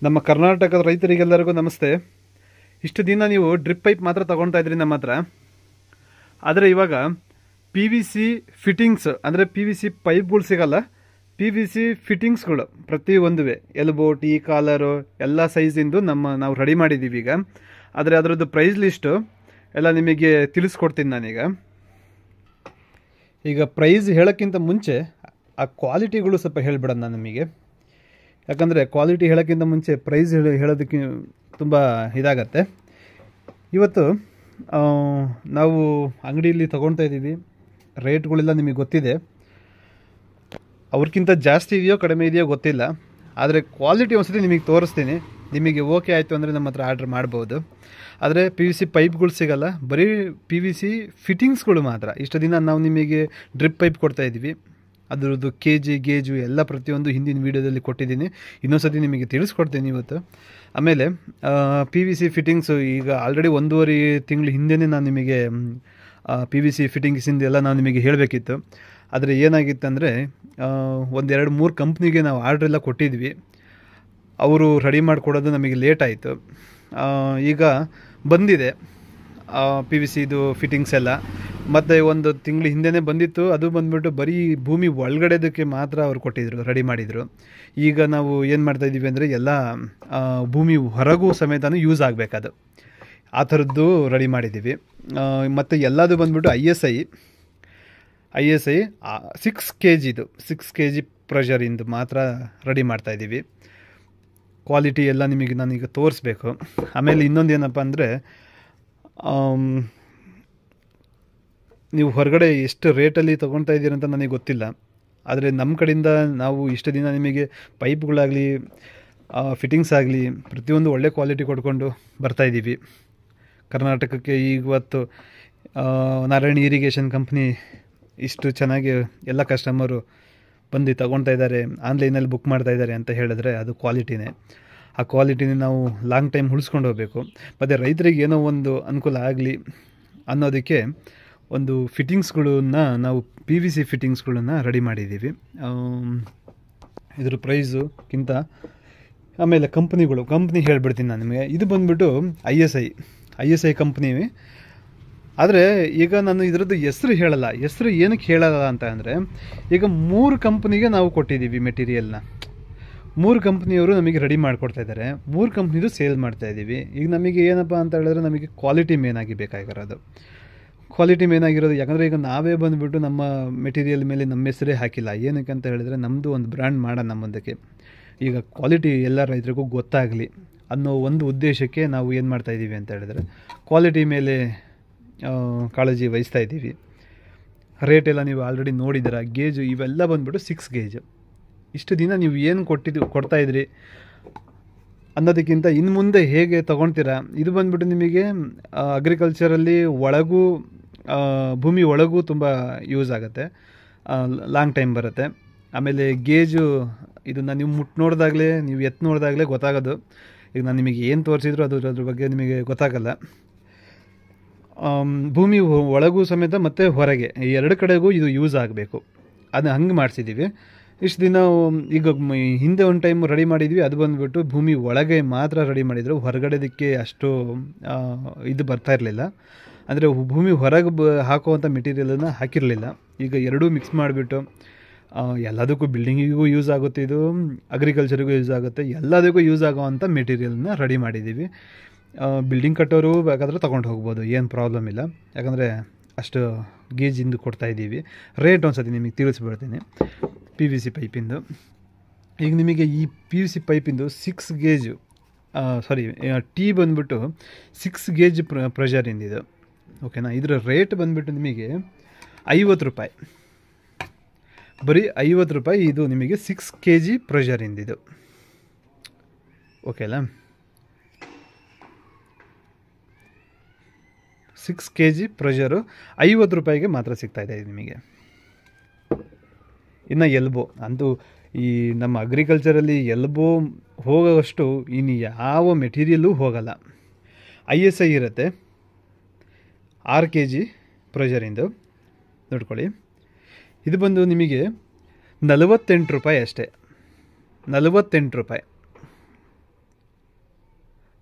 ನಮ್ಮ ಕರ್ನಾಟಕದ ರೈತರಿಗೆಲ್ಲರಿಗೂ ನಮಸ್ತೆ ಇಷ್ಟು ದಿನ ನೀವು ಡ್ರಿಪ್ ಪೈಪ್ ಮಾತ್ರ ತಗೊಳ್ತಾ ಇದ್ರಿ ನಮ್ಮ ಹತ್ರ ಆದರೆ ಇವಾಗ ಪಿ ವಿ ಸಿ ಫಿಟ್ಟಿಂಗ್ಸ್ ಅಂದರೆ ಪಿ ವಿ ಸಿ ಪೈಪ್ಗಳು ಸಿಗಲ್ಲ ಪಿ ವಿ ಸಿ ಫಿಟ್ಟಿಂಗ್ಸ್ಗಳು ಪ್ರತಿ ಒಂದುವೆ ಎಲ್ಬೋ ಟೀ ಕಾಲರು ಎಲ್ಲ ಸೈಜಿಂದು ನಮ್ಮ ನಾವು ರೆಡಿ ಮಾಡಿದ್ದೀವಿ ಈಗ ಆದರೆ ಅದರದ್ದು ಪ್ರೈಸ್ ಲಿಸ್ಟು ಎಲ್ಲ ನಿಮಗೆ ತಿಳಿಸ್ಕೊಡ್ತೀನಿ ನಾನೀಗ ಈಗ ಪ್ರೈಸ್ ಹೇಳೋಕ್ಕಿಂತ ಮುಂಚೆ ಆ ಕ್ವಾಲಿಟಿಗಳು ಸ್ವಲ್ಪ ಹೇಳ್ಬಿಡೋಣ ನಾನು ನಿಮಗೆ ಯಾಕಂದರೆ ಕ್ವಾಲಿಟಿ ಹೇಳೋಕ್ಕಿಂತ ಮುಂಚೆ ಪ್ರೈಸ್ ಹೇಳಿ ಹೇಳೋದಕ್ಕೆ ತುಂಬ ಇದಾಗತ್ತೆ ಇವತ್ತು ಆ, ನಾವು ಅಂಗಡಿಯಲ್ಲಿ ತೊಗೊಳ್ತಾ ಇದ್ದೀವಿ ರೇಟ್ಗಳೆಲ್ಲ ನಿಮಗೆ ಗೊತ್ತಿದೆ ಅವ್ರಿಗಿಂತ ಜಾಸ್ತಿ ಇದೆಯೋ ಕಡಿಮೆ ಇದೆಯೋ ಗೊತ್ತಿಲ್ಲ ಆದರೆ ಕ್ವಾಲಿಟಿ ಒಂದ್ಸತಿ ನಿಮಗೆ ತೋರಿಸ್ತೀನಿ ನಿಮಗೆ ಓಕೆ ಆಯಿತು ಅಂದರೆ ನಮ್ಮ ಹತ್ರ ಆರ್ಡ್ರ್ ಮಾಡ್ಬೋದು ಆದರೆ ಪಿ ವಿ ಸಿ ಪೈಪ್ಗಳು ಸಿಗಲ್ಲ ಬರೀ ಪಿ ವಿ ಸಿ ಫಿಟ್ಟಿಂಗ್ಸ್ಗಳು ಮಾತ್ರ ಇಷ್ಟು ದಿನ ನಾವು ನಿಮಗೆ ಡ್ರಿಪ್ ಪೈಪ್ ಕೊಡ್ತಾ ಇದ್ದೀವಿ ಅದರದ್ದು ಕೆ ಜಿ ಗೇಜು ಎಲ್ಲ ಪ್ರತಿಯೊಂದು ಹಿಂದಿನ ವೀಡಿಯೋದಲ್ಲಿ ಕೊಟ್ಟಿದ್ದೀನಿ ಇನ್ನೊಂದ್ಸತಿ ನಿಮಗೆ ತಿಳಿಸ್ಕೊಡ್ತೀನಿ ಇವತ್ತು ಆಮೇಲೆ ಪಿ ವಿ ಸಿ ಫಿಟ್ಟಿಂಗ್ಸು ಈಗ ಆಲ್ರೆಡಿ ಒಂದೂವರೆ ತಿಂಗಳ ಹಿಂದೆನೇ ನಾನು ನಿಮಗೆ ಪಿ ವಿ ಸಿ ಫಿಟ್ಟಿಂಗ್ಸಿಂದ ಎಲ್ಲ ನಾನು ನಿಮಗೆ ಹೇಳಬೇಕಿತ್ತು ಆದರೆ ಏನಾಗಿತ್ತಂದರೆ ಒಂದೆರಡು ಮೂರು ಕಂಪ್ನಿಗೆ ನಾವು ಆರ್ಡ್ರ್ ಎಲ್ಲ ಕೊಟ್ಟಿದ್ವಿ ಅವರು ರೆಡಿ ಮಾಡಿಕೊಡೋದು ನಮಗೆ ಲೇಟ್ ಆಯಿತು ಈಗ ಬಂದಿದೆ ಪಿ ವಿ ಸಿದು ಫಿಟ್ಟಿಂಗ್ಸ್ ಎಲ್ಲ ಮತ್ತು ಒಂದು ತಿಂಗಳ ಹಿಂದೆನೇ ಬಂದಿತ್ತು ಅದು ಬಂದ್ಬಿಟ್ಟು ಬರೀ ಭೂಮಿ ಒಳಗಡೆದಕ್ಕೆ ಮಾತ್ರ ಅವ್ರು ಕೊಟ್ಟಿದ್ರು ರೆಡಿ ಮಾಡಿದರು ಈಗ ನಾವು ಏನು ಮಾಡ್ತಾ ಇದ್ದೀವಿ ಅಂದರೆ ಎಲ್ಲ ಆ, ಭೂಮಿ ಹೊರಗೂ ಸಮೇತನೂ ಯೂಸ್ ಆಗಬೇಕದು ಆ ಥರದ್ದು ರೆಡಿ ಮಾಡಿದ್ದೀವಿ ಮತ್ತು ಎಲ್ಲದು ಬಂದ್ಬಿಟ್ಟು I S I I S I six K ಜಿದು ಸಿಕ್ಸ್ ಕೆ ಜಿ ಪ್ರೆಷರಿಂದು ಮಾತ್ರ ರೆಡಿ ಮಾಡ್ತಾ ಇದ್ದೀವಿ ಕ್ವಾಲಿಟಿ ಎಲ್ಲ ನಿಮಗೆ ನಾನೀಗ ತೋರಿಸ್ಬೇಕು ಆಮೇಲೆ ಇನ್ನೊಂದು ಏನಪ್ಪ ಅಂದರೆ ನೀವು ಹೊರಗಡೆ ಎಷ್ಟು ರೇಟಲ್ಲಿ ತೊಗೊಳ್ತಾ ಇದ್ದೀರ ಅಂತ ನನಗೆ ಗೊತ್ತಿಲ್ಲ ಆದರೆ ನಮ್ಮ ಕಡೆಯಿಂದ ನಾವು ಇಷ್ಟು ದಿನ ನಿಮಗೆ ಪೈಪ್ಗಳಾಗಲಿ ಫಿಟ್ಟಿಂಗ್ಸ್ ಆಗಲಿ ಪ್ರತಿಯೊಂದು ಒಳ್ಳೆ ಕ್ವಾಲಿಟಿ ಕೊಡ್ಕೊಂಡು ಬರ್ತಾ ಇದ್ದೀವಿ ಕರ್ನಾಟಕಕ್ಕೆ ಇವತ್ತು ಆ, ನಾರಾಯಣಿ ಇರಿಗೇಷನ್ ಕಂಪ್ನಿ ಇಷ್ಟು ಚೆನ್ನಾಗಿ ಎಲ್ಲ ಕಸ್ಟಮರು ಬಂದು ತಗೊಳ್ತಾ ಇದ್ದಾರೆ ಆನ್ಲೈನಲ್ಲಿ ಬುಕ್ ಮಾಡ್ತಾ ಇದ್ದಾರೆ ಅಂತ ಹೇಳಿದ್ರೆ ಅದು ಕ್ವಾಲಿಟಿನೇ ಆ ಕ್ವಾಲಿಟಿನ ನಾವು ಲಾಂಗ್ ಟೈಮ್ ಉಳಿಸ್ಕೊಂಡು ಹೋಗಬೇಕು ಮತ್ತು ರೈತರಿಗೆ ಏನೋ ಒಂದು ಅನುಕೂಲ ಆಗಲಿ ಅನ್ನೋದಕ್ಕೆ ಒಂದು ಫಿಟ್ಟಿಂಗ್ಸ್ಗಳನ್ನ ನಾವು ಪಿ ವಿ ಸಿ ಫಿಟ್ಟಿಂಗ್ಸ್ಗಳನ್ನ ರೆಡಿ ಮಾಡಿದ್ದೀವಿ ಆಮ್, ಇದ್ರ ಪ್ರೈಸುಕ್ಕಿಂತ ಆಮೇಲೆ ಕಂಪ್ನಿಗಳು ಕಂಪ್ನಿ ಹೇಳ್ಬಿಡ್ತೀನಿ ನಾನು ನಿಮಗೆ ಇದು ಬಂದ್ಬಿಟ್ಟು I S I I S I company ಆದರೆ ಈಗ ನಾನು ಇದರದ್ದು ಹೆಸರು ಹೇಳಲ್ಲ ಹೆಸರು ಏನಕ್ಕೆ ಹೇಳಲ್ಲ ಅಂತ ಅಂದರೆ ಈಗ ಮೂರು ಕಂಪ್ನಿಗೆ ನಾವು ಕೊಟ್ಟಿದ್ದೀವಿ ಮೆಟೀರಿಯಲ್ನ ಮೂರು ಕಂಪ್ನಿಯವರು ನಮಗೆ ರೆಡಿ ಮಾಡಿಕೊಡ್ತಾ ಇದ್ದಾರೆ ಮೂರು ಕಂಪ್ನಿದು ಸೇಲ್ ಮಾಡ್ತಾ ಇದ್ದೀವಿ ಈಗ ನಮಗೆ ಏನಪ್ಪ ಅಂತ ಹೇಳಿದ್ರೆ ನಮಗೆ ಕ್ವಾಲಿಟಿ ಮೇನ್ ಆಗಿ ಬೇಕಾಗಿರೋದು ಕ್ವಾಲಿಟಿ ಮೇನ್ ಆಗಿರೋದು ಯಾಕಂದರೆ ಈಗ ನಾವೇ ಬಂದುಬಿಟ್ಟು ನಮ್ಮ ಮೆಟೀರಿಯಲ್ ಮೇಲೆ ನಮ್ಮ ಹೆಸರೇ ಹಾಕಿಲ್ಲ ಏನಕ್ಕೆ ಅಂತ ಹೇಳಿದ್ರೆ ನಮ್ಮದು ಒಂದು ಬ್ರ್ಯಾಂಡ್ ಮಾಡೋಣ ಮುಂದಕ್ಕೆ ಈಗ ಕ್ವಾಲಿಟಿ ಎಲ್ಲ ರೈತರಿಗೂ ಗೊತ್ತಾಗಲಿ ಅನ್ನೋ ಒಂದು ಉದ್ದೇಶಕ್ಕೆ ನಾವು ಏನು ಮಾಡ್ತಾ ಇದ್ದೀವಿ ಅಂತ ಹೇಳಿದ್ರೆ ಕ್ವಾಲಿಟಿ ಮೇಲೆ ಆ, ಕಾಳಜಿ ವಹಿಸ್ತಾ ಇದ್ದೀವಿ ರೇಟ್ ಎಲ್ಲ ನೀವು ಆಲ್ರೆಡಿ ನೋಡಿದ್ದೀರ ಗೇಜು ಇವೆಲ್ಲ ಬಂದ್ಬಿಟ್ಟು ಸಿಕ್ಸ್ ಗೇಜು ಇಷ್ಟು ದಿನ ನೀವು ಏನು ಕೊಟ್ಟಿದ್ದು ಕೊಡ್ತಾ ಇದ್ರಿ ಅನ್ನೋದಕ್ಕಿಂತ ಇನ್ನು ಮುಂದೆ ಹೇಗೆ ತೊಗೊಳ್ತೀರಾ ಇದು ಬಂದ್ಬಿಟ್ಟು ನಿಮಗೆ ಅಗ್ರಿಕಲ್ಚರಲ್ಲಿ ಒಳಗೂ ಆ, ಭೂಮಿ ಒಳಗೂ ತುಂಬ ಯೂಸ್ ಆಗುತ್ತೆ ಲಾಂಗ್ ಟೈಮ್ ಬರುತ್ತೆ ಆಮೇಲೆ ಗೇಜು ಇದನ್ನು ನೀವು ಮುಟ್ಟು ನೋಡಿದಾಗಲೇ ನೀವು ಎತ್ತು ನೋಡಿದಾಗಲೇ ಗೊತ್ತಾಗೋದು ಈಗ ನಾನು ನಿಮಗೆ ಏನು ತೋರಿಸಿದ್ರು ಅದು ಅದ್ರ ಬಗ್ಗೆ ನಿಮಗೆ ಗೊತ್ತಾಗಲ್ಲ ಆಮ್, ಭೂಮಿ ಒ- ಒಳಗೂ ಸಮೇತ ಮತ್ತು ಹೊರಗೆ ಈ ಎರಡು ಕಡೆಗೂ ಇದು ಯೂಸ್ ಆಗಬೇಕು ಅದನ್ನ ಹಂಗೆ ಮಾಡಿಸಿದ್ದೀವಿ ಇಷ್ಟು ದಿನ ಉಮ್, ಈಗ ಮ್- ಹಿಂದೆ ಒಂದು ಟೈಮ್ ರೆಡಿ ಮಾಡಿದ್ವಿ ಅದು ಬಂದುಬಿಟ್ಟು ಭೂಮಿ ಒಳಗೆ ಮಾತ್ರ ರೆಡಿ ಮಾಡಿದರು ಹೊರಗಡೆದಕ್ಕೆ ಅಷ್ಟು ಆ, ಇದು ಬರ್ತಾ ಇರಲಿಲ್ಲ ಅಂದರೆ ಭೂಮಿ ಹೊರಗೆ ಬ ಹಾಕುವಂಥ ಮೆಟೀರಿಯಲನ್ನು ಹಾಕಿರಲಿಲ್ಲ ಈಗ ಎರಡೂ ಮಿಕ್ಸ್ ಮಾಡಿಬಿಟ್ಟು ಎಲ್ಲದಕ್ಕೂ ಬಿಲ್ಡಿಂಗಿಗೂ ಯೂಸ್ ಆಗುತ್ತೆ ಇದು ಅಗ್ರಿಕಲ್ಚರಿಗೂ ಯೂಸ್ ಆಗುತ್ತೆ ಎಲ್ಲದಕ್ಕೂ ಯೂಸ್ ಆಗೋವಂಥ ಮೆಟೀರಿಯಲ್ನ ರೆಡಿ ಮಾಡಿದ್ದೀವಿ ಬಿಲ್ಡಿಂಗ್ ಕಟ್ಟೋರು ಬೇಕಾದರೆ ತೊಗೊಂಡು ಹೋಗ್ಬೋದು ಏನು ಪ್ರಾಬ್ಲಮ್ ಇಲ್ಲ ಯಾಕಂದರೆ ಅಷ್ಟು ಗೇಜಿಂದು ಕೊಡ್ತಾ ಇದ್ದೀವಿ ರೇಟ್ ಒಂದು ಸತಿ ನಿಮಗೆ ತಿಳಿಸ್ಬಿಡ್ತೀನಿ ಪಿ ವಿ ಸಿ ಪೈಪಿಂದು ಈಗ ನಿಮಗೆ ಈ ಪಿ ಯು ಸಿ ಪೈಪಿಂದು ಸಿಕ್ಸ್ ಗೇಜು ಸಾರಿ ಟೀ ಬಂದುಬಿಟ್ಟು ಸಿಕ್ಸ್ ಗೇಜ್ ಪ್ರ ಪ್ರೆಷರಿಂದಿದು ಓಕೆನಾ ಇದರ ರೇಟ್ ಬಂದುಬಿಟ್ಟು ನಿಮಗೆ ಐವತ್ತು ರೂಪಾಯಿ ಬರೀ ಐವತ್ತು ರೂಪಾಯಿ ಇದು ನಿಮಗೆ ಸಿಕ್ಸ್ ಕೆ ಜಿ ಪ್ರೆಷರಿಂದಿದು ಓಕೆನಾ ಸಿಕ್ಸ್ ಕೆ ಜಿ ಪ್ರೆಷರು ಐವತ್ತು ರೂಪಾಯಿಗೆ ಮಾತ್ರ ಸಿಗ್ತಾ ಇದೆ ಇದು ನಿಮಗೆ ಇನ್ನು ಎಲ್ಬೋ ಅಂತೂ ಈ ನಮ್ಮ ಅಗ್ರಿಕಲ್ಚರಲ್ಲಿ ಎಲ್ಬೋ ಹೋಗೋವಷ್ಟು ಇನ್ನು ಯಾವ ಮೆಟೀರಿಯಲ್ಲೂ ಹೋಗಲ್ಲ ಐ ಎಸ್ ಐ ಇರುತ್ತೆ ಆರು ಕೆ ಜಿ ಪ್ರೆಷರಿಂದು ನೋಡ್ಕೊಳ್ಳಿ ಇದು ಬಂದು ನಿಮಗೆ ನಲವತ್ತೆಂಟು ರೂಪಾಯಿ ಅಷ್ಟೇ ನಲವತ್ತೆಂಟು ರೂಪಾಯಿ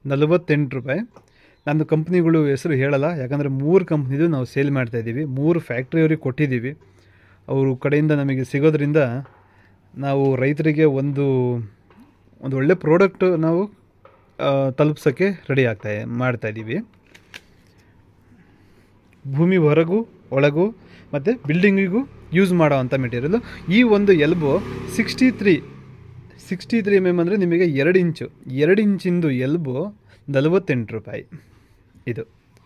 ನಲವತ್ತೆಂಟು ರೂಪಾಯಿ ನಂದು ಕಂಪ್ನಿಗಳು ಹೆಸರು ಹೇಳಲ್ಲ ಯಾಕಂದರೆ ಮೂರು ಕಂಪ್ನಿದು ನಾವು ಸೇಲ್ ಮಾಡ್ತಾಯಿದ್ದೀವಿ ಮೂರು ಫ್ಯಾಕ್ಟ್ರಿಯವ್ರಿಗೆ ಕೊಟ್ಟಿದ್ದೀವಿ ಅವ್ರ ಕಡೆಯಿಂದ ನಮಗೆ ಸಿಗೋದ್ರಿಂದ ನಾವು ರೈತರಿಗೆ ಒಂದು ಒಂದು ಒಳ್ಳೆ ಪ್ರಾಡಕ್ಟ್ ನಾವು ತಲುಪ್ಸೋಕ್ಕೆ ರೆಡಿ ಆಗ್ತಾ ಮಾಡ್ತಾಯಿದ್ದೀವಿ ಭೂಮಿ ಹೊರಗೂ ಒಳಗೂ ಮತ್ತು ಬಿಲ್ಡಿಂಗಿಗೂ ಯೂಸ್ ಮಾಡೋ ಅಂಥ ಮೆಟೀರಿಯಲು ಈ ಒಂದು elbow sixty three sixty three M M ಅಂದರೆ ನಿಮಗೆ ಎರಡು ಇಂಚು ಎರಡು ಇಂಚಿಂದು ಎಲ್ಬೋ ನಲವತ್ತೆಂಟು ರೂಪಾಯಿ ಇದು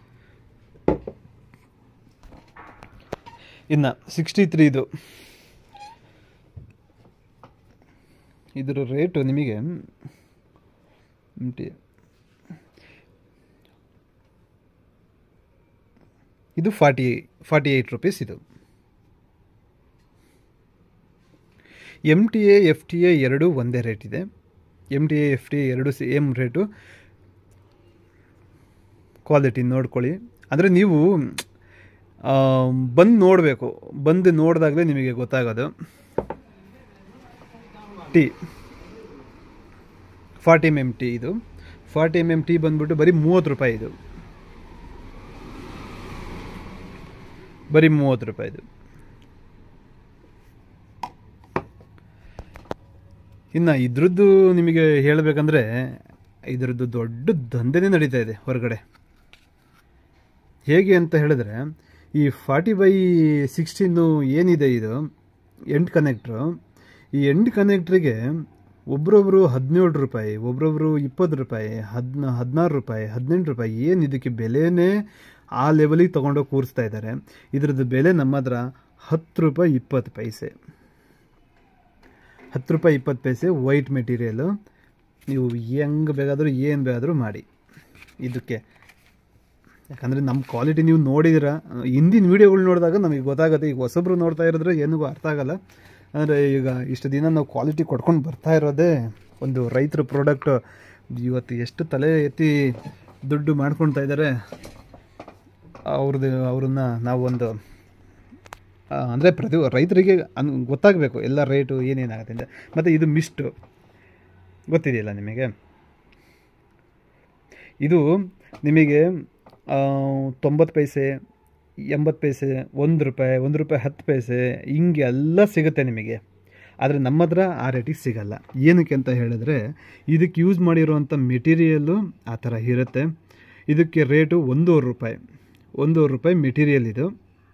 ಇನ್ನು ಸಿಕ್ಸ್ಟಿ ತ್ರೀದು ಇದರ ರೇಟು ನಿಮಗೆ ಟಿ ಇದು ಫಾರ್ಟಿ ಫಾರ್ಟಿ ಏಯ್ಟ್ ರುಪೀಸ್ ಇದು M T A F T A ಎರಡೂ ಒಂದೇ ರೇಟ್ ಇದೆ M T A F T A ಎರಡು ಸೇಮ್ ರೇಟು ಕ್ವಾಲಿಟಿ ನೋಡ್ಕೊಳ್ಳಿ ಅಂದರೆ ನೀವು ಬಂದು ನೋಡಬೇಕು ಬಂದು ನೋಡಿದಾಗಲೇ ನಿಮಗೆ ಗೊತ್ತಾಗೋದು T forty M M T ಇದು ಫಾರ್ಟಿ ಎಮ್ ಎಮ್ ಟಿ ಬಂದ್ಬಿಟ್ಟು ಬರೀ ಮೂವತ್ತು ರೂಪಾಯಿ ಇದು ಬರೀ ಮೂವತ್ತು ರೂಪಾಯಿ ಇದು ಇನ್ನು ಇದ್ರದ್ದು ನಿಮಗೆ ಹೇಳಬೇಕಂದ್ರೆ ಇದರದ್ದು ದೊಡ್ಡ ದಂಧೆನೇ ನಡೀತಾ ಇದೆ ಹೊರಗಡೆ ಹೇಗೆ ಅಂತ ಹೇಳಿದ್ರೆ ಈ ಫಾರ್ಟಿ ಬೈ ಸಿಕ್ಸ್ಟೀನು ಏನಿದೆ ಇದು ಎಂಡ್ ಕನೆಕ್ಟ್ರು ಈ ಎಂಡ್ ಕನೆಕ್ಟ್ರಿಗೆ ಒಬ್ರೊಬ್ರು ಹದಿನೇಳು ರೂಪಾಯಿ ಒಬ್ರೊಬ್ರು ಇಪ್ಪತ್ತು ರೂಪಾಯಿ ಹದಿನ ಹದಿನಾರು ರೂಪಾಯಿ ಹದಿನೆಂಟು ರೂಪಾಯಿ ಏನು ಇದಕ್ಕೆ ಬೆಲೆನೇ ಆ ಲೆವೆಲಿಗೆ ತೊಗೊಂಡೋಗಿ ಕೂರಿಸ್ತಾ ಇದ್ದಾರೆ ಇದ್ರದ್ದು ಬೆಲೆ ನಮ್ಮ ಹತ್ರ ಹತ್ತು ರೂಪಾಯಿ ಇಪ್ಪತ್ತು ಪೈಸೆ ಹತ್ತು ರೂಪಾಯಿ ಇಪ್ಪತ್ತು ಪೈಸೆ ವೈಟ್ ಮೆಟೀರಿಯಲು ನೀವು ಹೆಂಗೆ ಬೇಕಾದರೂ ಏನು ಬೇಕಾದರೂ ಮಾಡಿ ಇದಕ್ಕೆ ಯಾಕಂದರೆ ನಮ್ಮ ಕ್ವಾಲಿಟಿ ನೀವು ನೋಡಿದಿರ ಹಿಂದಿನ ವೀಡಿಯೋಗಳು ನೋಡಿದಾಗ ನಮಗೆ ಗೊತ್ತಾಗುತ್ತೆ ಈಗ ಹೊಸಬ್ರು ನೋಡ್ತಾ ಇರೋದ್ರೆ ಏನಿಗೂ ಅರ್ಥ ಆಗಲ್ಲ ಅಂದರೆ ಈಗ ಇಷ್ಟು ದಿನ ನಾವು ಕ್ವಾಲಿಟಿ ಕೊಡ್ಕೊಂಡು ಬರ್ತಾ ಇರೋದೇ ಒಂದು ರೈತರ ಪ್ರಾಡಕ್ಟ್ ಇವತ್ತು ಎಷ್ಟು ತಲೆ ಎತ್ತಿ ದುಡ್ಡು ಮಾಡ್ಕೊಳ್ತಾ ಇದ್ದಾರೆ ಅವ್ರದ್ದು ಅವ್ರನ್ನ ನಾವು ಒಂದು ಅಂದರೆ ಪ್ರತಿ ರೈತರಿಗೆ ಅನ್ ಗೊತ್ತಾಗಬೇಕು ಎಲ್ಲ ರೇಟು ಏನೇನಾಗುತ್ತೆ ಅಂತ ಮತ್ತು ಇದು ಮಿಸ್ಟು ಗೊತ್ತಿದೆಯಲ್ಲ ನಿಮಗೆ ಇದು ನಿಮಗೆ ತೊಂಬತ್ತು ಪೈಸೆ ಎಂಬತ್ತು ಪೈಸೆ ಒಂದು ರೂಪಾಯಿ ಒಂದು ರೂಪಾಯಿ ಹತ್ತು ಪೈಸೆ ಹಿಂಗೆ ಎಲ್ಲ ಸಿಗುತ್ತೆ ನಿಮಗೆ ಆದರೆ ನಮ್ಮ ಹತ್ರ ಆ ರೇಟಿಗೆ ಸಿಗಲ್ಲ ಏನಕ್ಕೆ ಅಂತ ಹೇಳಿದ್ರೆ ಇದಕ್ಕೆ ಯೂಸ್ ಮಾಡಿರುವಂಥ ಮೆಟೀರಿಯಲ್ಲು ಆ ಥರ ಇರುತ್ತೆ ಇದಕ್ಕೆ ರೇಟು ಒಂದೂವರೆ ರೂಪಾಯಿ ಒಂದೂವರೆ ರೂಪಾಯಿ ಮೆಟೀರಿಯಲ್ ಇದು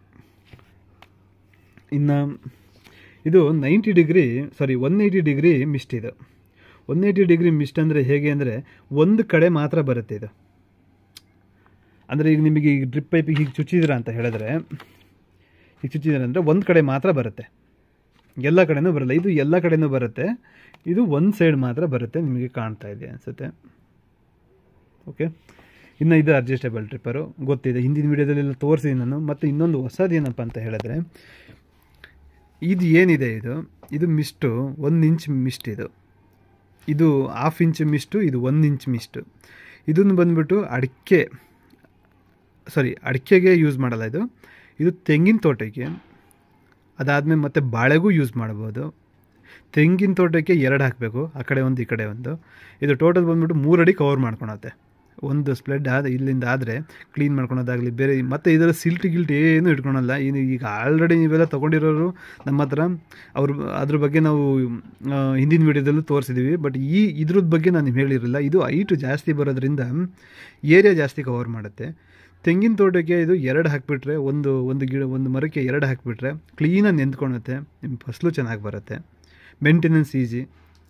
ಇನ್ನು ಇದು ninety degree sorry one eighty degree mist ಇದು ಒನ್ ಏಯ್ಟಿ ಡಿಗ್ರಿ ಮಿಸ್ಟ್ ಅಂದರೆ ಹೇಗೆ ಅಂದರೆ ಒಂದು ಕಡೆ ಮಾತ್ರ ಬರುತ್ತೆ ಇದು ಅಂದರೆ ಈಗ ನಿಮಗೆ ಈಗ ಡ್ರಿಪ್ ಪೈಪಿಗೆ ಹೀಗೆ ಚುಚ್ಚಿದ್ರ ಅಂತ ಹೇಳಿದ್ರೆ ಈಗ ಚುಚ್ಚಿದ್ರೆ ಅಂದರೆ ಒಂದು ಕಡೆ ಮಾತ್ರ ಬರುತ್ತೆ ಎಲ್ಲ ಕಡೆನೂ ಬರಲ್ಲ ಇದು ಎಲ್ಲ ಕಡೆನೂ ಬರುತ್ತೆ ಇದು ಒಂದು ಸೈಡ್ ಮಾತ್ರ ಬರುತ್ತೆ ನಿಮಗೆ ಕಾಣ್ತಾ ಇದೆ ಅನಿಸುತ್ತೆ ಓಕೆ ಇನ್ನು ಇದು ಅಡ್ಜಸ್ಟೇಬಲ್ ಟ್ರಿಪ್ಪರು ಗೊತ್ತಿದೆ ಹಿಂದಿನ ವೀಡಿಯೋದಲ್ಲೆಲ್ಲ ತೋರಿಸಿದ್ದೀನಿ ನಾನು ಮತ್ತು ಇನ್ನೊಂದು ಹೊಸದು ಏನಪ್ಪ ಅಂತ ಹೇಳಿದ್ರೆ ಇದು ಏನಿದೆ ಇದು ಇದು ಮಿಸ್ಟು ಒಂದು ಇಂಚ್ ಮಿಸ್ಟ್ ಇದು ಇದು ಹಾಫ್ ಇಂಚ್ ಮಿಸ್ಟು ಇದು ಒಂದು ಇಂಚ್ ಮಿಸ್ಟು ಇದನ್ನು ಬಂದ್ಬಿಟ್ಟು ಅಡಿಕೆ ಸಾರಿ ಅಡಿಕೆಗೆ ಯೂಸ್ ಮಾಡಲ್ಲ ಇದು ಇದು ತೆಂಗಿನ ತೋಟಕ್ಕೆ ಅದಾದಮೇಲೆ ಮತ್ತೆ ಬಾಳೆಗೂ ಯೂಸ್ ಮಾಡ್ಬೋದು ತೆಂಗಿನ ತೋಟಕ್ಕೆ ಎರಡು ಹಾಕಬೇಕು ಆ ಕಡೆ ಒಂದು ಈ ಕಡೆ ಒಂದು ಇದು ಟೋಟಲ್ ಬಂದ್ಬಿಟ್ಟು ಮೂರು ಅಡಿ ಕವರ್ ಮಾಡ್ಕೊಳತ್ತೆ ಒಂದು ಸ್ಪ್ಲೆಡ್ ಆದ ಇಲ್ಲಿಂದ ಆದರೆ ಕ್ಲೀನ್ ಮಾಡ್ಕೊಳೋದಾಗಲಿ ಬೇರೆ ಮತ್ತು ಇದರ ಸಿಲ್ಟ್ ಗಿಲ್ಟ್ ಏನು ಇಟ್ಕೊಳಲ್ಲ ಇನ್ನು ಈಗ ಆಲ್ರೆಡಿ ನೀವೆಲ್ಲ ತೊಗೊಂಡಿರೋರು ನಮ್ಮ ಹತ್ರ ಅವ್ರ ಅದ್ರ ಬಗ್ಗೆ ನಾವು ಹಿಂದಿನ ವೀಡಿಯೋದಲ್ಲೂ ತೋರಿಸಿದ್ದೀವಿ ಬಟ್ ಈ ಇದ್ರದ್ದು ಬಗ್ಗೆ ನಾನು ಹೇಳಿರಲಿಲ್ಲ ಇದು ಹೈಟು ಜಾಸ್ತಿ ಬರೋದ್ರಿಂದ ಏರಿಯಾ ಜಾಸ್ತಿ ಕವರ್ ಮಾಡುತ್ತೆ ತೆಂಗಿನ ತೋಟಕ್ಕೆ ಇದು ಎರಡು ಹಾಕಿಬಿಟ್ರೆ ಒಂದು ಒಂದು ಗಿಡ ಒಂದು ಮರಕ್ಕೆ ಎರಡು ಹಾಕಿಬಿಟ್ರೆ ಕ್ಲೀನಾಗಿ ನೆಂದ್ಕೊಳುತ್ತೆ ನಿಮ್ಮ ಫಸಲು ಚೆನ್ನಾಗಿ ಬರುತ್ತೆ ಮೇಂಟೆನೆನ್ಸ್ ಈಸಿ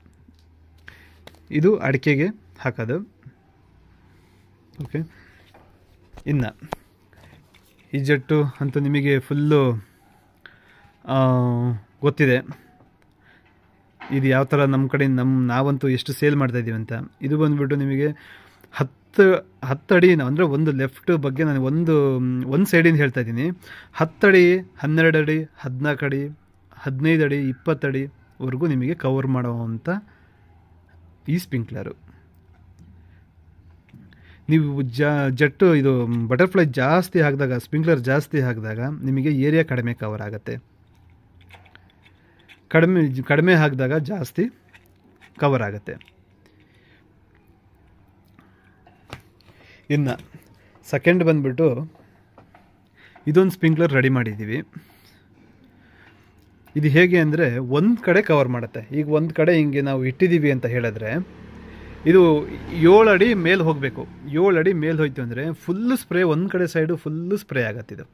ಇದು ಅಡಿಕೆಗೆ ಹಾಕೋದು ಓಕೆ ಇನ್ನು ಈ ಜಟ್ಟು ಅಂತೂ ನಿಮಗೆ ಫುಲ್ಲು ಗೊತ್ತಿದೆ ಇದು ಯಾವ ಥರ ನಮ್ಮ ಕಡೆ ನಮ್ಮ ನಾವಂತೂ ಎಷ್ಟು ಸೇಲ್ ಮಾಡ್ತಾಯಿದ್ದೀವಿ ಅಂತ ಇದು ಬಂದುಬಿಟ್ಟು ನಿಮಗೆ ಹತ್ತು ಹತ್ತು ಅಡಿ ಅಂದರೆ ಒಂದು ಲೆಫ್ಟ್ ಬಗ್ಗೆ ನಾನು ಒಂದು ಒಂದು ಸೈಡಿಂದ ಹೇಳ್ತಾ ಇದ್ದೀನಿ ಹತ್ತಡಿ ಹನ್ನೆರಡು ಅಡಿ ಹದಿನಾಲ್ಕು ಅಡಿ ಹದಿನೈದು ಅಡಿ ಇಪ್ಪತ್ತಡಿವರೆಗೂ ನಿಮಗೆ ಕವರ್ ಮಾಡುವಂಥ ಈ ಸ್ಪ್ರಿಂಕ್ಲರು ನೀವು ಜ ಜಟ್ಟು ಇದು ಬಟರ್ಫ್ಲೈ ಜಾಸ್ತಿ ಹಾಕಿದಾಗ ಸ್ಪ್ರಿಂಕ್ಲರ್ ಜಾಸ್ತಿ ಹಾಕಿದಾಗ ನಿಮಗೆ ಏರಿಯಾ ಕಡಿಮೆ ಕವರ್ ಆಗುತ್ತೆ ಕಡಿಮೆ ಕಡಿಮೆ ಹಾಕಿದಾಗ ಜಾಸ್ತಿ ಕವರ್ ಆಗುತ್ತೆ ಇನ್ನು ಸೆಕೆಂಡ್ ಬಂದುಬಿಟ್ಟು ಇದೊಂದು ಸ್ಪ್ರಿಂಕ್ಲರ್ ರೆಡಿ ಮಾಡಿದ್ದೀವಿ ಇದು ಹೇಗೆ ಅಂದರೆ ಒಂದು ಕಡೆ ಕವರ್ ಮಾಡುತ್ತೆ ಈಗ ಒಂದು ಕಡೆ ಹಿಂಗೆ ನಾವು ಇಟ್ಟಿದ್ದೀವಿ ಅಂತ ಹೇಳಿದ್ರೆ ಇದು ಏಳು ಅಡಿ ಮೇಲೆ ಹೋಗಬೇಕು ಏಳು ಅಡಿ ಮೇಲೆ ಹೋಯ್ತು ಅಂದರೆ ಫುಲ್ಲು ಸ್ಪ್ರೇ ಒಂದು ಕಡೆ ಸೈಡು ಫುಲ್ಲು ಸ್ಪ್ರೇ ಆಗತ್ತೆ ಇದು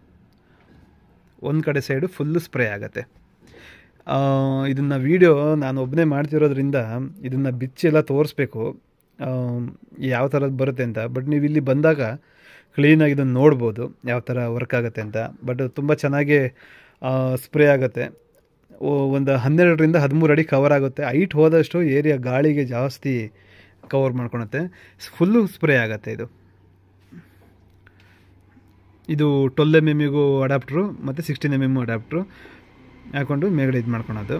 ಒಂದು ಕಡೆ ಸೈಡು ಫುಲ್ಲು ಸ್ಪ್ರೇ ಆಗುತ್ತೆ ಇದನ್ನು ವೀಡಿಯೋ ನಾನು ಒಬ್ಬನೇ ಮಾಡ್ತಿರೋದ್ರಿಂದ ಇದನ್ನು ಬಿಚ್ಚಿ ಎಲ್ಲ ತೋರಿಸ್ಬೇಕು ಯಾವ ಥರದ್ದು ಬರುತ್ತೆ ಅಂತ ಬಟ್ ನೀವು ಇಲ್ಲಿ ಬಂದಾಗ ಕ್ಲೀನಾಗಿ ಇದನ್ನು ನೋಡ್ಬೋದು ಯಾವ ಥರ ವರ್ಕ್ ಆಗುತ್ತೆ ಅಂತ ಬಟ್ ತುಂಬ ಚೆನ್ನಾಗಿ ಸ್ಪ್ರೇ ಆಗುತ್ತೆ ಒಂದು ಹನ್ನೆರಡರಿಂದ ಹದಿಮೂರು ಅಡಿ ಕವರ್ ಆಗುತ್ತೆ ಹೈಟ್ ಹೋದಷ್ಟು ಏರಿಯಾ ಗಾಳಿಗೆ ಜಾಸ್ತಿ ಕವರ್ ಮಾಡ್ಕೊಳುತ್ತೆ ಫುಲ್ಲು ಸ್ಪ್ರೇ ಆಗುತ್ತೆ ಇದು ಇದು ಟ್ವೆಲ್ ಎಮ್ ಎಮ್ಮಿಗೂ ಅಡಾಪ್ಟ್ರು ಮತ್ತು ಸಿಕ್ಸ್ಟೀನ್ ಎಮ್ ಎಮ್ಮು ಅಡಾಪ್ಟ್ರು ಹಾಕ್ಕೊಂಡು ಮೇಗಡೆ ಇದು ಮಾಡ್ಕೊಳೋದು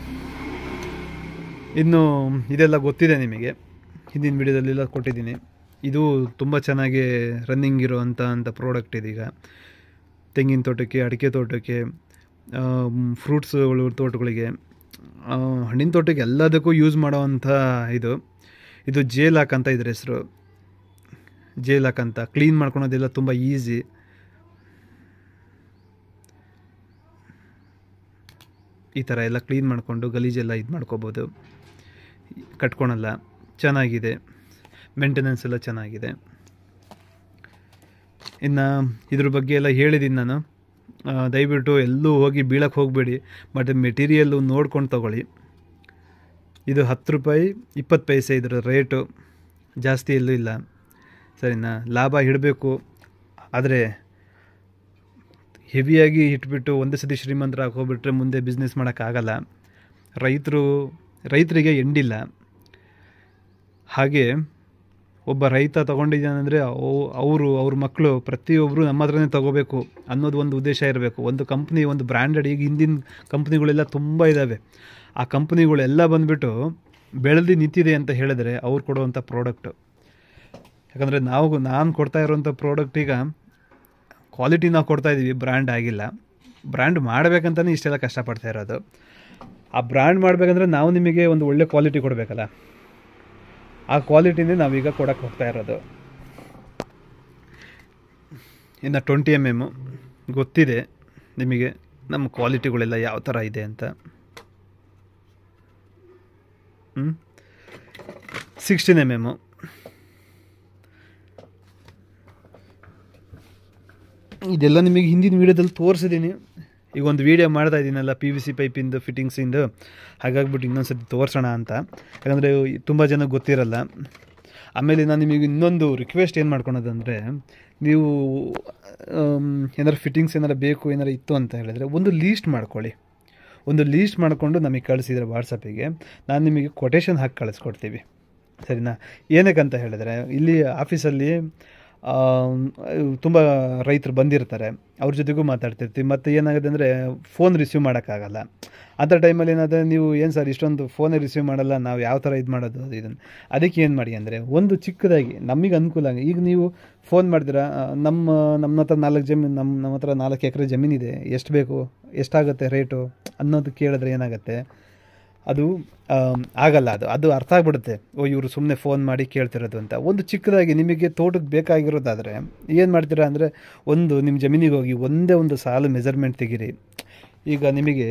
ಇನ್ನು ಇದೆಲ್ಲ ಗೊತ್ತಿದೆ ನಿಮಗೆ ಹಿಂದಿನ ವಿಡಿಯೋದಲ್ಲೆಲ್ಲ ಕೊಟ್ಟಿದ್ದೀನಿ ಇದು ತುಂಬ ಚೆನ್ನಾಗಿ ರನ್ನಿಂಗ್ ಇರೋವಂಥ ಅಂಥ ಪ್ರಾಡಕ್ಟ್ ಇದೀಗ ತೆಂಗಿನ ತೋಟಕ್ಕೆ ಅಡಿಕೆ ತೋಟಕ್ಕೆ ಫ್ರೂಟ್ಸ್ಗಳು ತೋಟಗಳಿಗೆ ಹಣ್ಣಿನ ತೋಟಕ್ಕೆ ಎಲ್ಲದಕ್ಕೂ ಯೂಸ್ ಮಾಡೋವಂಥ ಇದು ಇದು ಜೇಲಾಕ್ ಅಂತ ಇದ್ರ ಹೆಸರು ಜೇಲಾಕ್ ಅಂತ ಕ್ಲೀನ್ ಮಾಡ್ಕೊಳೋದೆಲ್ಲ ತುಂಬ ಈಸಿ ಈ ಥರ ಎಲ್ಲ ಕ್ಲೀನ್ ಮಾಡಿಕೊಂಡು ಗಲೀಜೆಲ್ಲ ಇದು ಮಾಡ್ಕೋಬೋದು ಕಟ್ಕೊಳಲ್ಲ ಚೆನ್ನಾಗಿದೆ ಮೇಂಟೆನೆನ್ಸ್ ಎಲ್ಲ ಚೆನ್ನಾಗಿದೆ ಇನ್ನು ಇದ್ರ ಬಗ್ಗೆ ಎಲ್ಲ ಹೇಳಿದ್ದೀನಿ ನಾನು ದಯವಿಟ್ಟು ಎಲ್ಲೂ ಹೋಗಿ ಬೀಳಕ್ಕೆ ಹೋಗಬೇಡಿ ಬಟ್ ಮೆಟೀರಿಯಲ್ಲು ನೋಡ್ಕೊಂಡು ತೊಗೊಳ್ಳಿ ಇದು ಹತ್ತು ರೂಪಾಯಿ ಇಪ್ಪತ್ತು ಪೈಸೆ ಇದರ ರೇಟು ಜಾಸ್ತಿ ಎಲ್ಲೂ ಇಲ್ಲ ಸರಿನಾ ಲಾಭ ಇಡಬೇಕು ಆದರೆ ಹೆವಿಯಾಗಿ ಇಟ್ಬಿಟ್ಟು ಒಂದೇ ಸತಿ ಶ್ರೀಮಂತರಾಗಿ ಹೋಗ್ಬಿಟ್ರೆ ಮುಂದೆ ಬಿಸ್ನೆಸ್ ಮಾಡೋಕ್ಕಾಗಲ್ಲ ರೈತರು ರೈತರಿಗೆ ಎಂಡಿಲ್ಲ ಹಾಗೆ ಒಬ್ಬ ರೈತ ತೊಗೊಂಡಿದ್ದಾನಂದರೆ ಅವರು ಅವ್ರ ಮಕ್ಕಳು ಪ್ರತಿಯೊಬ್ಬರು ನಮ್ಮ ಹತ್ರನೇ ತೊಗೋಬೇಕು ಅನ್ನೋದು ಒಂದು ಉದ್ದೇಶ ಇರಬೇಕು ಒಂದು ಕಂಪ್ನಿ ಒಂದು ಬ್ರ್ಯಾಂಡೆಡ್ ಈಗ ಹಿಂದಿನ ಕಂಪ್ನಿಗಳೆಲ್ಲ ತುಂಬ ಇದ್ದಾವೆ ಆ ಕಂಪ್ನಿಗಳೆಲ್ಲ ಬಂದುಬಿಟ್ಟು ಬೆಳೆದು ನಿಂತಿದೆ ಅಂತ ಹೇಳಿದ್ರೆ ಅವ್ರು ಕೊಡುವಂಥ ಪ್ರಾಡಕ್ಟು ಯಾಕಂದರೆ ನಾವು ನಾನು ಕೊಡ್ತಾ ಇರೋವಂಥ ಪ್ರಾಡಕ್ಟ್ ಈಗ ಕ್ವಾಲಿಟಿ ನಾವು ಕೊಡ್ತಾ ಇದ್ದೀವಿ ಬ್ರ್ಯಾಂಡ್ ಆಗಿಲ್ಲ ಬ್ರ್ಯಾಂಡ್ ಮಾಡಬೇಕಂತಲೇ ಇಷ್ಟೆಲ್ಲ ಕಷ್ಟಪಡ್ತಾ ಇರೋದು ಆ ಬ್ರ್ಯಾಂಡ್ ಮಾಡಬೇಕಂದ್ರೆ ನಾವು ನಿಮಗೆ ಒಂದು ಒಳ್ಳೆ ಕ್ವಾಲಿಟಿ ಕೊಡಬೇಕಲ್ಲ ಆ ಕ್ವಾಲಿಟಿನೇ ನಾವೀಗ ಕೊಡೋಕ್ಕೆ ಹೋಗ್ತಾ ಇರೋದು ಇನ್ನು ಟ್ವೆಂಟಿ ಎಮ್ ಎಮ್ಮು ಗೊತ್ತಿದೆ ನಿಮಗೆ ನಮ್ಮ ಕ್ವಾಲಿಟಿಗಳೆಲ್ಲ ಯಾವ ಥರ ಇದೆ ಅಂತ ಹ್ಞೂ ಸಿಕ್ಸ್ಟೀನ್ ಎಮ್ ಎಮ್ಮು ಇದೆಲ್ಲ ನಿಮಗೆ ಹಿಂದಿನ ವೀಡಿಯೋದಲ್ಲಿ ತೋರಿಸಿದ್ದೀನಿ ಈಗ ಒಂದು ವೀಡಿಯೋ ಮಾಡ್ತಾ ಇದ್ದೀನಲ್ಲ ಪಿ ವಿ ಸಿ ಪೈಪಿಂದು ಫಿಟ್ಟಿಂಗ್ಸಿಂದು ಹಾಗಾಗ್ಬಿಟ್ಟು ಇನ್ನೊಂದು ಸತಿ ತೋರಿಸೋಣ ಅಂತ ಯಾಕಂದರೆ ತುಂಬ ಜನ ಗೊತ್ತಿರಲ್ಲ ಆಮೇಲೆ ನಾನು ನಿಮಗೆ ಇನ್ನೊಂದು ರಿಕ್ವೆಸ್ಟ್ ಏನು ಮಾಡ್ಕೊಳೋದಂದರೆ ನೀವು ಏನಾರು ಫಿಟ್ಟಿಂಗ್ಸ್ ಏನಾರು ಬೇಕು ಏನಾರು ಇತ್ತು ಅಂತ ಹೇಳಿದ್ರೆ ಒಂದು ಲೀಸ್ಟ್ ಮಾಡ್ಕೊಳ್ಳಿ ಒಂದು ಲೀಸ್ಟ್ ಮಾಡಿಕೊಂಡು ನಮಗೆ ಕಳಿಸಿದ್ರೆ ವಾಟ್ಸಪ್ಪಿಗೆ ನಾನು ನಿಮಗೆ ಕೊಟೇಶನ್ ಹಾಕಿ ಕಳಿಸ್ಕೊಡ್ತೀವಿ ಸರಿನಾ ಏನಕ್ಕೆ ಅಂತ ಹೇಳಿದ್ರೆ ಇಲ್ಲಿ ಆಫೀಸಲ್ಲಿ ತುಂಬ ರೈತರು ಬಂದಿರ್ತಾರೆ ಅವ್ರ ಜೊತೆಗೂ ಮಾತಾಡ್ತಿರ್ತೀವಿ ಮತ್ತು ಏನಾಗುತ್ತೆ ಅಂದರೆ ಫೋನ್ ರಿಸೀವ್ ಮಾಡೋಕ್ಕಾಗಲ್ಲ ಅಂಥ ಟೈಮಲ್ಲಿ ಏನಾದರೆ ನೀವು ಏನು ಸರ್ ಇಷ್ಟೊಂದು ಫೋನೇ ರಿಸೀವ್ ಮಾಡಲ್ಲ ನಾವು ಯಾವ ಥರ ಇದು ಮಾಡೋದು ಅದು ಇದನ್ನು ಅದಕ್ಕೆ ಏನು ಮಾಡಿ ಅಂದರೆ ಒಂದು ಚಿಕ್ಕದಾಗಿ ನಮಗೆ ಅನುಕೂಲ ಆಗಿ ಈಗ ನೀವು ಫೋನ್ ಮಾಡ್ತೀರಾ ನಮ್ಮ ನಮ್ಮ ಹತ್ರ ನಾಲ್ಕು ಜಮೀನು ನಮ್ಮ ನಮ್ಮ ಹತ್ರ ನಾಲ್ಕು ಎಕರೆ ಜಮೀನಿದೆ ಎಷ್ಟು ಬೇಕು ಎಷ್ಟಾಗುತ್ತೆ ರೇಟು ಅನ್ನೋದು ಕೇಳಿದ್ರೆ ಏನಾಗುತ್ತೆ ಅದು ಆಗಲ್ಲ ಅದು ಅದು ಅರ್ಥ ಆಗ್ಬಿಡುತ್ತೆ ಓ ಇವರು ಸುಮ್ಮನೆ ಫೋನ್ ಮಾಡಿ ಕೇಳ್ತಿರೋದು ಅಂತ ಒಂದು ಚಿಕ್ಕದಾಗಿ ನಿಮಗೆ ತೋಟಕ್ಕೆ ಬೇಕಾಗಿರೋದಾದರೆ ಏನು ಮಾಡ್ತೀರಾ ಅಂದರೆ ಒಂದು ನಿಮ್ಮ ಜಮೀನಿಗೆ ಹೋಗಿ ಒಂದೇ ಒಂದು ಸಾಲು ಮೆಜರ್ಮೆಂಟ್ ತೆಗೀರಿ ಈಗ ನಿಮಗೆ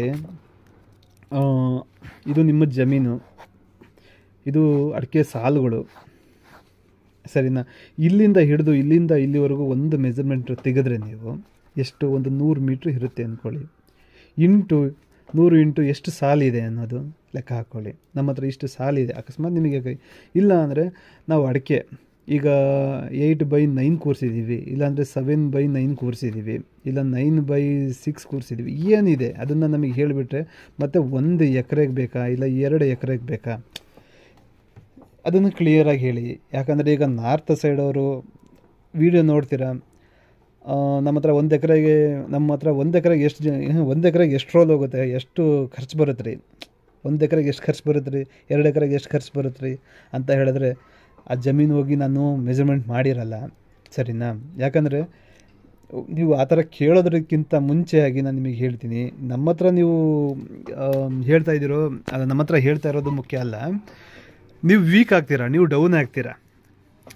ಇದು ನಿಮ್ಮ ಜಮೀನು ಇದು ಅಡಿಕೆ ಸಾಲುಗಳು ಸರಿನಾ ಇಲ್ಲಿಂದ ಹಿಡಿದು ಇಲ್ಲಿಂದ ಇಲ್ಲಿವರೆಗೂ ಒಂದು ಮೆಜರ್ಮೆಂಟ್ ತೆಗೆದ್ರೆ ನೀವು ಎಷ್ಟು ಒಂದು ನೂರು ಮೀಟ್ರ್ ಇರುತ್ತೆ ಅಂದ್ಕೊಳ್ಳಿ ಇಂಟು ನೂರು ಇಂಟು ಎಷ್ಟು ಸಾಲಿದೆ ಅನ್ನೋದು ಲೆಕ್ಕ ಹಾಕ್ಕೊಳ್ಳಿ ನಮ್ಮ ಹತ್ರ ಇಷ್ಟು ಸಾಲಿದೆ ಅಕಸ್ಮಾತ್ ನಿಮಗೆ ಇಲ್ಲ ಅಂದರೆ ನಾವು ಅಡಿಕೆ ಈಗ ಏಯ್ಟ್ ಬೈ ನೈನ್ ಕೂರಿಸಿದ್ದೀವಿ ಇಲ್ಲಾಂದರೆ ಸೆವೆನ್ ಬೈ ನೈನ್ ಕೂರಿಸಿದ್ದೀವಿ ಇಲ್ಲ ನೈನ್ ಬೈ ಸಿಕ್ಸ್ ಕೂರಿಸಿದ್ದೀವಿ ಏನಿದೆ ಅದನ್ನು ನಮಗೆ ಹೇಳಿಬಿಟ್ರೆ ಮತ್ತು ಒಂದು ಎಕರೆಗೆ ಬೇಕಾ ಇಲ್ಲ ಎರಡು ಎಕರೆಗೆ ಬೇಕಾ ಅದನ್ನು ಕ್ಲಿಯರಾಗಿ ಹೇಳಿ ಯಾಕಂದರೆ ಈಗ ನಾರ್ತ್ ಸೈಡವರು ವೀಡಿಯೋ ನೋಡ್ತೀರಾ ನಮ್ಮ ಹತ್ರ ಒಂದು ಎಕರೆಗೆ ನಮ್ಮ ಹತ್ರ ಒಂದು ಎಕರೆಗೆ ಎಷ್ಟು ಜ ಒಂದು ಎಕರೆಗೆ ಎಷ್ಟು ರೋಲ್ ಹೋಗುತ್ತೆ ಎಷ್ಟು ಖರ್ಚು ಬರುತ್ತೆ ರೀ ಒಂದು ಎಕರೆಗೆ ಎಷ್ಟು ಖರ್ಚು ಬರುತ್ತೆ ರೀ ಎರಡು ಎಕರೆಗೆ ಎಷ್ಟು ಖರ್ಚು ಬರುತ್ತೆ ರೀ ಅಂತ ಹೇಳಿದ್ರೆ ಆ ಜಮೀನು ಹೋಗಿ ನಾನು ಮೆಜರ್ಮೆಂಟ್ ಮಾಡಿರಲ್ಲ ಸರಿನಾ ಯಾಕಂದರೆ ನೀವು ಆ ಥರ ಕೇಳೋದಕ್ಕಿಂತ ಮುಂಚೆಯಾಗಿ ನಾನು ನಿಮಗೆ ಹೇಳ್ತೀನಿ ನಮ್ಮ ಹತ್ರ ನೀವು ಹೇಳ್ತಾ ಇದ್ದೀರೋ ಅದು ನಮ್ಮ ಹತ್ರ ಹೇಳ್ತಾ ಇರೋದು ಮುಖ್ಯ ಅಲ್ಲ ನೀವು ವೀಕ್ ಆಗ್ತೀರಾ ನೀವು ಡೌನ್ ಆಗ್ತೀರಾ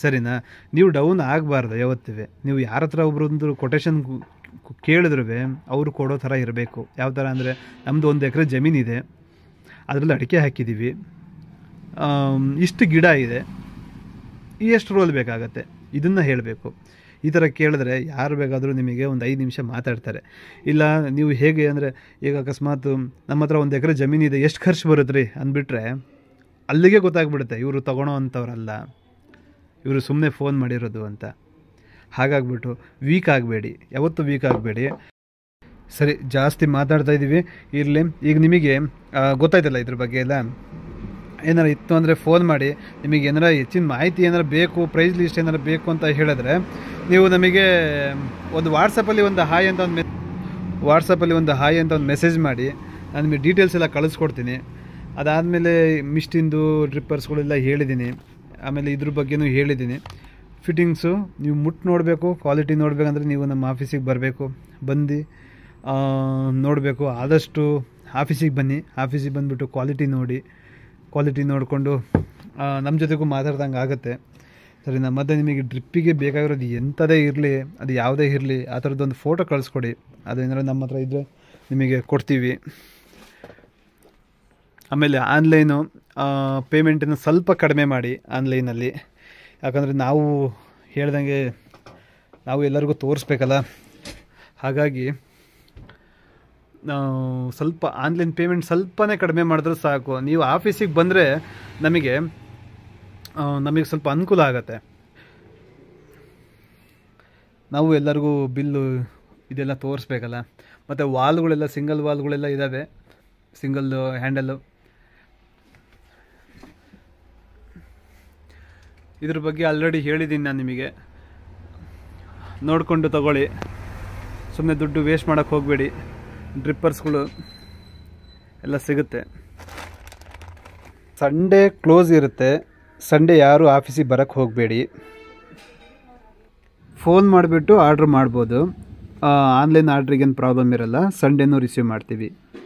ಸರಿನಾ ನೀವು ಡೌನ್ ಆಗಬಾರ್ದು ಯಾವತ್ತಿವೆ ನೀವು ಯಾರ ಹತ್ರ ಒಬ್ರೊಂದು ಕೊಟೇಶನ್ ಕೇಳಿದ್ರು ಅವರು ಕೊಡೋ ಥರ ಇರಬೇಕು ಯಾವ ಥರ ಅಂದರೆ ನಮ್ಮದು ಒಂದು ಎಕರೆ ಜಮೀನಿದೆ ಅದರಲ್ಲಿ ಅಡಿಕೆ ಹಾಕಿದ್ದೀವಿ ಆಮ್, ಇಷ್ಟು ಗಿಡ ಇದೆ ಎಷ್ಟು ರೋಲ್ ಬೇಕಾಗತ್ತೆ ಇದನ್ನು ಹೇಳಬೇಕು ಈ ಥರ ಕೇಳಿದ್ರೆ ಯಾರು ಬೇಕಾದರೂ ನಿಮಗೆ ಒಂದು ಐದು ನಿಮಿಷ ಮಾತಾಡ್ತಾರೆ ಇಲ್ಲ ನೀವು ಹೇಗೆ ಅಂದರೆ ಈಗ ಅಕಸ್ಮಾತ್ ನಮ್ಮ ಹತ್ರ ಒಂದು ಎಕರೆ ಜಮೀನಿದೆ ಎಷ್ಟು ಖರ್ಚು ಬರುತ್ತೆ ರೀ ಅಂದ್ಬಿಟ್ರೆ ಅಲ್ಲಿಗೆ ಗೊತ್ತಾಗ್ಬಿಡುತ್ತೆ ಇವರು ತಗೊಳೋ ಅಂಥವ್ರಲ್ಲ ಇವರು ಸುಮ್ಮನೆ ಫೋನ್ ಮಾಡಿರೋದು ಅಂತ ಹಾಗಾಗ್ಬಿಟ್ಟು ವೀಕ್ ಆಗಬೇಡಿ ಯಾವತ್ತೂ ವೀಕ್ ಆಗಬೇಡಿ ಸರಿ ಜಾಸ್ತಿ ಮಾತಾಡ್ತಾ ಇದ್ದೀವಿ ಇರಲಿ ಈಗ ನಿಮಗೆ ಆ, ಗೊತ್ತಾಯ್ತಲ್ಲ ಇದ್ರ ಬಗ್ಗೆ ಎಲ್ಲ ಏನಾರು ಇತ್ತು ಅಂದರೆ ಫೋನ್ ಮಾಡಿ ನಿಮಗೆ ಏನಾರ ಹೆಚ್ಚಿನ ಮಾಹಿತಿ ಏನಾರು ಬೇಕು ಪ್ರೈಸ್ ಲಿಸ್ಟ್ ಏನಾರು ಬೇಕು ಅಂತ ಹೇಳಿದ್ರೆ ನೀವು ನಮಗೆ ಒಂದು ವಾಟ್ಸಪ್ಪಲ್ಲಿ ಒಂದು ಹಾಯ್ ಅಂತ ಒಂದು ಮೆ ವಾಟ್ಸಪ್ಪಲ್ಲಿ ಒಂದು ಹಾಯ್ ಅಂತ ಒಂದು ಮೆಸೇಜ್ ಮಾಡಿ ನಾನು ನಿಮಗೆ ಡೀಟೇಲ್ಸ್ ಎಲ್ಲ ಕಳಿಸ್ಕೊಡ್ತೀನಿ ಅದಾದಮೇಲೆ ಮಿಸ್ಟಿಂದು ಡ್ರಿಪ್ಪರ್ಸ್ಗಳೆಲ್ಲ ಹೇಳಿದ್ದೀನಿ ಆಮೇಲೆ ಇದ್ರ ಬಗ್ಗೆನೂ ಹೇಳಿದ್ದೀನಿ ಫಿಟ್ಟಿಂಗ್ಸು ನೀವು ಮುಟ್ಟು ನೋಡಬೇಕು ಕ್ವಾಲಿಟಿ ನೋಡಬೇಕಂದ್ರೆ ನೀವು ನಮ್ಮ ಆಫೀಸಿಗೆ ಬರಬೇಕು ಬಂದು ನೋಡಬೇಕು ಆದಷ್ಟು ಆಫೀಸಿಗೆ ಬನ್ನಿ ಆಫೀಸಿಗೆ ಬಂದುಬಿಟ್ಟು ಕ್ವಾಲಿಟಿ ನೋಡಿ ಕ್ವಾಲಿಟಿ ನೋಡಿಕೊಂಡು ನಮ್ಮ ಜೊತೆಗೂ ಮಾತಾಡ್ದಂಗೆ ಆಗುತ್ತೆ ಸರಿ ನಮ್ಮ ಮತ್ತೆ ನಿಮಗೆ ಡ್ರಿಪ್ಪಿಗೆ ಬೇಕಾಗಿರೋದು ಎಂಥದೇ ಇರಲಿ ಅದು ಯಾವುದೇ ಇರಲಿ ಆ ಥರದ್ದೊಂದು ಫೋಟೋ ಕಳಿಸ್ಕೊಡಿ ಅದೇನಾದ್ರು ನಮ್ಮ ಹತ್ರ ಇದ್ದರೆ ನಿಮಗೆ ಕೊಡ್ತೀವಿ ಆಮೇಲೆ ಆನ್ಲೈನು ಪೇಮೆಂಟನ್ನು ಸ್ವಲ್ಪ ಕಡಿಮೆ ಮಾಡಿ ಆನ್ಲೈನಲ್ಲಿ ಯಾಕಂದರೆ ನಾವು ಹೇಳ್ದಂಗೆ ನಾವು ಎಲ್ಲರಿಗೂ ತೋರಿಸ್ಬೇಕಲ್ಲ ಹಾಗಾಗಿ ನಾವು ಸ್ವಲ್ಪ ಆನ್ಲೈನ್ ಪೇಮೆಂಟ್ ಸ್ವಲ್ಪನೇ ಕಡಿಮೆ ಮಾಡಿದ್ರೆ ಸಾಕು ನೀವು ಆಫೀಸಿಗೆ ಬಂದರೆ ನಮಗೆ ಆ, ನಮಗೆ ಸ್ವಲ್ಪ ಅನುಕೂಲ ಆಗತ್ತೆ ನಾವು ಎಲ್ಲರಿಗೂ ಬಿಲ್ಲು ಇದೆಲ್ಲ ತೋರಿಸ್ಬೇಕಲ್ಲ ಮತ್ತು ವಾಲ್ಗಳೆಲ್ಲ ಸಿಂಗಲ್ ವಾಲ್ಗಳೆಲ್ಲ ಇದ್ದಾವೆ ಸಿಂಗಲ್ ಹ್ಯಾಂಡಲ್ಲು ಇದ್ರ ಬಗ್ಗೆ ಆಲ್ರೆಡಿ ಹೇಳಿದ್ದೀನಿ ನಾನು ನಿಮಗೆ ನೋಡಿಕೊಂಡು ತಗೊಳ್ಳಿ ಸುಮ್ಮನೆ ದುಡ್ಡು ವೇಸ್ಟ್ ಮಾಡೋಕ್ಕೆ ಹೋಗಬೇಡಿ ಡ್ರಿಪ್ಪರ್ಸ್ಗಳು ಎಲ್ಲ ಸಿಗುತ್ತೆ ಸಂಡೇ ಕ್ಲೋಸ್ ಇರುತ್ತೆ ಸಂಡೇ ಯಾರು ಆಫೀಸಿಗೆ ಬರೋಕ್ಕೆ ಹೋಗಬೇಡಿ ಫೋನ್ ಮಾಡಿಬಿಟ್ಟು ಆರ್ಡ್ರ್ ಮಾಡ್ಬೋದು ಆನ್ಲೈನ್ ಆರ್ಡ್ರಿಗೇನು ಪ್ರಾಬ್ಲಮ್ ಇರಲ್ಲ ಸಂಡೇನೂ ರಿಸೀವ್ ಮಾಡ್ತೀವಿ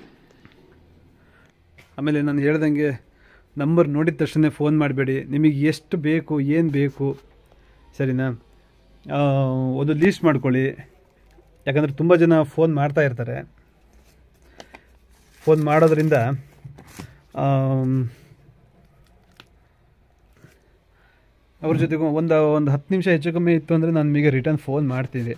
ಆಮೇಲೆ ನಾನು ಹೇಳ್ದಂಗೆ ನಂಬರ್ ನೋಡಿದ ತಕ್ಷಣ ಫೋನ್ ಮಾಡಬೇಡಿ ನಿಮಗೆ ಎಷ್ಟು ಬೇಕು ಏನು ಬೇಕು ಸರಿನಾ ಆ, ಒಂದು ಲೀಸ್ಟ್ ಮಾಡ್ಕೊಳ್ಳಿ ಯಾಕಂದರೆ ತುಂಬ ಜನ ಫೋನ್ ಮಾಡ್ತಾ ಇರ್ತಾರೆ ಫೋನ್ ಮಾಡೋದ್ರಿಂದ ಆಮ್, ಅವ್ರ ಜೊತೆಗೂ ಒಂದು ಒಂದು ಹತ್ತು ನಿಮಿಷ ಹೆಚ್ಚು ಕಮ್ಮಿ ಇತ್ತು ಅಂದರೆ ನಾನು ನಿಮಗೆ ರಿಟರ್ನ್ ಫೋನ್ ಮಾಡ್ತೀನಿ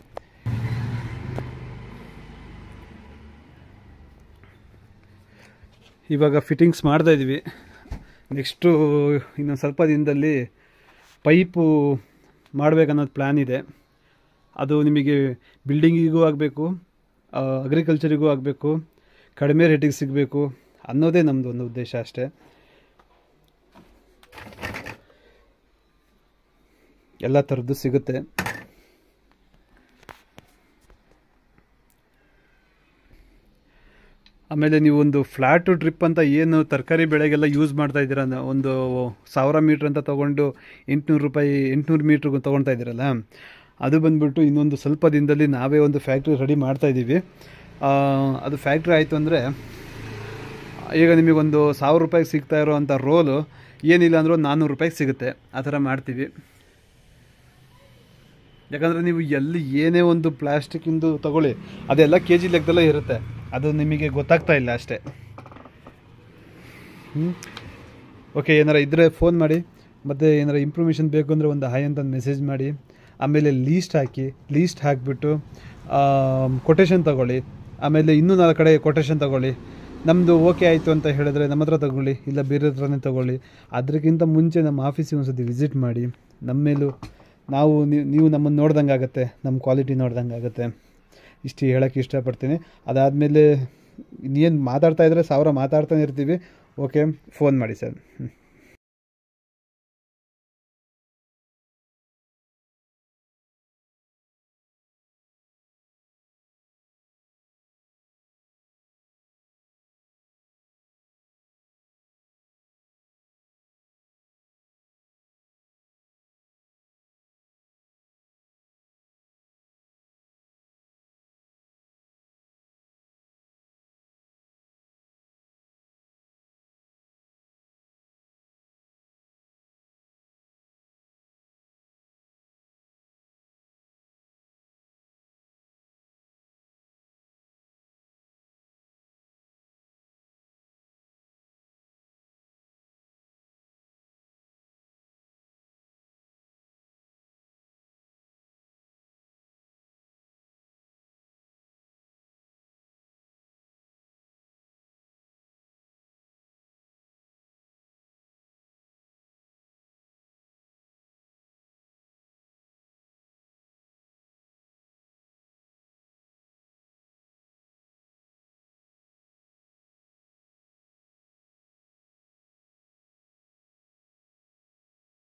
ಇವಾಗ ಫಿಟ್ಟಿಂಗ್ಸ್ ಮಾಡ್ತಾ ಇದ್ದೀವಿ ನೆಕ್ಸ್ಟು ಇನ್ನೊಂದು ಸ್ವಲ್ಪ ದಿನದಲ್ಲಿ ಪೈಪು ಮಾಡಬೇಕನ್ನೋದು ಪ್ಲ್ಯಾನ್ ಇದೆ ಅದು ನಿಮಗೆ ಬಿಲ್ಡಿಂಗಿಗೂ ಆಗಬೇಕು ಅಗ್ರಿಕಲ್ಚರಿಗೂ ಆಗಬೇಕು ಕಡಿಮೆ ರೇಟಿಗೆ ಸಿಗಬೇಕು ಅನ್ನೋದೇ ನಮ್ಮದು ಒಂದು ಉದ್ದೇಶ ಅಷ್ಟೇ ಎಲ್ಲ ಥರದ್ದು ಸಿಗುತ್ತೆ ಆಮೇಲೆ ನೀವು ಒಂದು ಫ್ಲ್ಯಾಟು ಟ್ರಿಪ್ ಅಂತ ಏನು ತರಕಾರಿ ಬೆಳೆಗೆಲ್ಲ ಯೂಸ್ ಮಾಡ್ತಾ ಇದ್ದೀರ ನ- ಒಂದು ಸಾವಿರ ಮೀಟ್ರ್ ಅಂತ ತೊಗೊಂಡು ಎಂಟುನೂರು ರೂಪಾಯಿ ಎಂಟುನೂರು ಮೀಟ್ರಿಗೆ ತೊಗೊಳ್ತಾ ಇದ್ದೀರಲ್ಲ ಅದು ಬಂದ್ಬಿಟ್ಟು ಇನ್ನೊಂದು ಸ್ವಲ್ಪ ದಿನದಲ್ಲಿ ನಾವೇ ಒಂದು ಫ್ಯಾಕ್ಟ್ರಿ ರೆಡಿ ಮಾಡ್ತಾ ಇದ್ದೀವಿ ಆ, ಅದು ಫ್ಯಾಕ್ಟ್ರಿ ಆಯಿತು ಅಂದರೆ ಈಗ ನಿಮಗೊಂದು ಸಾವಿರ ರೂಪಾಯಿಗೆ ಸಿಗ್ತಾ ಇರೋವಂಥ ರೋಲು ಏನಿಲ್ಲ ಅಂದರೂ ನಾನ್ನೂರು ರೂಪಾಯಿಗೆ ಸಿಗುತ್ತೆ ಆ ಥರ ಮಾಡ್ತೀವಿ ಯಾಕಂದರೆ ನೀವು ಎಲ್ಲಿ ಏನೇ ಒಂದು ಪ್ಲಾಸ್ಟಿಕ್ಕಿಂದು ತಗೊಳ್ಳಿ ಅದೆಲ್ಲ ಕೆ ಜಿ ಲೆಕ್ಕದಲ್ಲೇ ಇರುತ್ತೆ ಅದು ನಿಮಗೆ ಗೊತ್ತಾಗ್ತಾ ಇಲ್ಲ ಅಷ್ಟೇ ಹ್ಞೂ ಓಕೆ ಏನಾರ ಇದ್ದರೆ ಫೋನ್ ಮಾಡಿ ಮತ್ತು ಏನಾರ ಇಂಪ್ರೂವ್ಮೇಷನ್ ಬೇಕು ಅಂದರೆ ಒಂದು ಹಾಯ್ ಅಂತ ಮೆಸೇಜ್ ಮಾಡಿ ಆಮೇಲೆ ಲೀಸ್ಟ್ ಹಾಕಿ ಲೀಸ್ಟ್ ಹಾಕಿಬಿಟ್ಟು ಕೊಟೇಶನ್ ತಗೊಳ್ಳಿ ಆಮೇಲೆ ಇನ್ನೂ ನಾಲ್ಕು ಕಡೆ ಕೊಟೇಶನ್ ತಗೊಳ್ಳಿ ನಮ್ಮದು ಓಕೆ ಆಯಿತು ಅಂತ ಹೇಳಿದ್ರೆ ನಮ್ಮ ಹತ್ರ ತಗೊಳ್ಳಿ ಇಲ್ಲ ಬೇರೆ ಹತ್ರನೇ ತಗೊಳ್ಳಿ ಅದಕ್ಕಿಂತ ಮುಂಚೆ ನಮ್ಮ ಆಫೀಸಿಗೆ ಒಂದ್ಸತಿ ವಿಸಿಟ್ ಮಾಡಿ ನಮ್ಮ ಮೇಲೂ ನಾವು ನೀವು ನೀವು ನಮ್ಮನ್ನು ನೋಡ್ದಂಗೆ ಆಗುತ್ತೆ ನಮ್ಮ ಕ್ವಾಲಿಟಿ ನೋಡ್ದಂಗೆ ಆಗುತ್ತೆ ಇಷ್ಟು ಹೇಳೋಕ್ಕೆ ಇಷ್ಟಪಡ್ತೀನಿ ಅದಾದಮೇಲೆ ಏನು ಮಾತಾಡ್ತಾ ಇದ್ದರೆ ಸಾವಿರ ಮಾತಾಡ್ತಾನೆ ಇರ್ತೀವಿ ಓಕೆ ಫೋನ್ ಮಾಡಿ ಸರ್ ಹ್ಞೂ